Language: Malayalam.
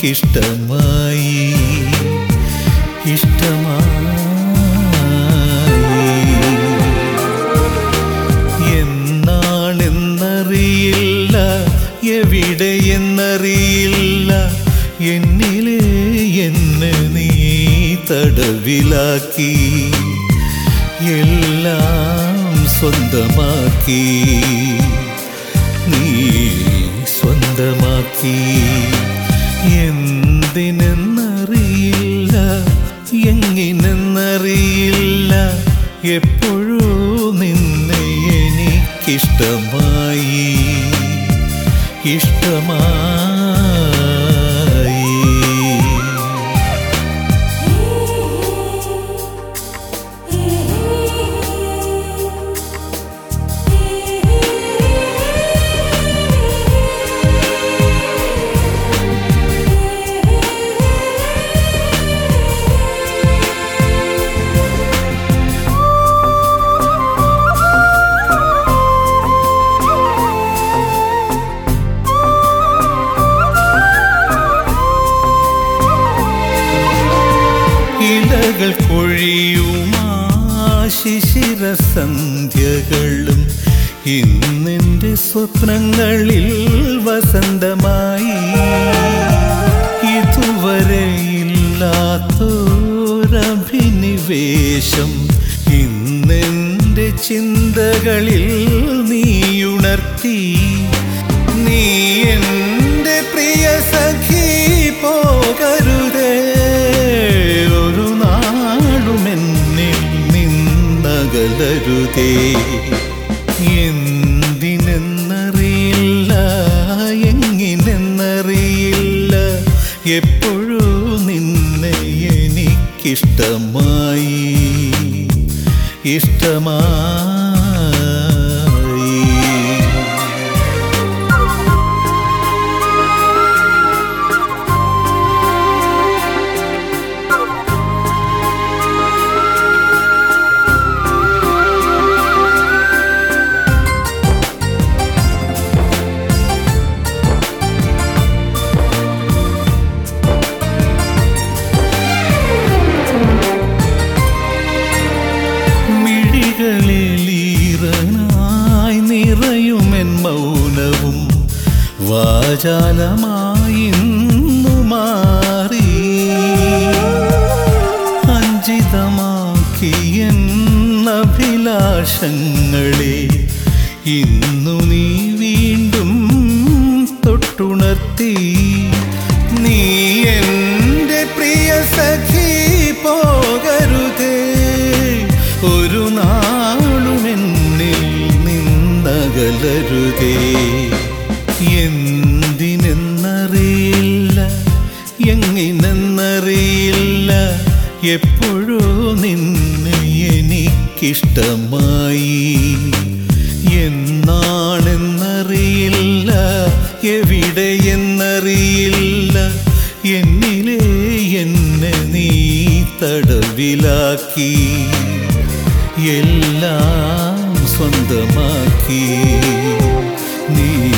എനിക്കിഷ്ടമായി ഇഷ്ടമായി എന്നാണെന്നറിയില്ല എവിടെയെന്നറിയില്ല എന്നിലെ എന്നെ നീ തടവിലാക്കി എല്ലാം സ്വന്തമാക്കി നീ സ്വന്തമാക്കി എന്തിനെന്നറിയില്ല എങ്ങിനെന്നറിയില്ല എപ്പോഴോ നിന്നെ എനിക്കിഷ്ടമായി ഇഷ്ടമായി ഇലകൾ കൊഴിയുമാ ശിശിര സന്ധ്യകളും ഇന്നെൻ്റെ സ്വപ്നങ്ങളിൽ വസന്തമായി ഇതുവരെ ഇല്ലാത്തൊരഭിനിവേശം ഇന്നെൻ്റെ ചിന്തകളിൽ നീയുണർത്തി നീ എൻ്റെ പ്രിയ സഖി പോകരുതേ ഒരു നാളും എന്നിൽ നിന്നകലരുതേ എന്തിനെന്നറിയില്ല എങ്ങിനെന്നറിയില്ല എപ്പോഴോ നിന്നെ എനിക്കിഷ്ടമായി ഇഷ്ടമായി മിഴികളിലീറനായി നിറയുമെൻ മൗനവും വാചാലമായി ഇന്നു മാറി അഞ്ചിതമാക്കിയൻ അഭിലാഷങ്ങളെ ഇന്നു നീ വീണ്ടും തൊട്ടുണർത്തി നീ എൻ്റെ പ്രിയ സഖി പോകരുതേ ഒരു നാളും എന്നിൽ നിന്നകലരുതേ എന്തിനെന്നറിയില്ല എങ്ങിനെന്നറിയില്ല എപ്പോഴോ നിന്നെ എനിക്കിഷ്ടമായി എന്നാണെന്നറിയില്ല എവിടെയെന്നറിയില്ല എന്നിലെ എന്നെ നീ തടവിലാക്കി എല്ലാം സ്വന്തമാക്കി നീ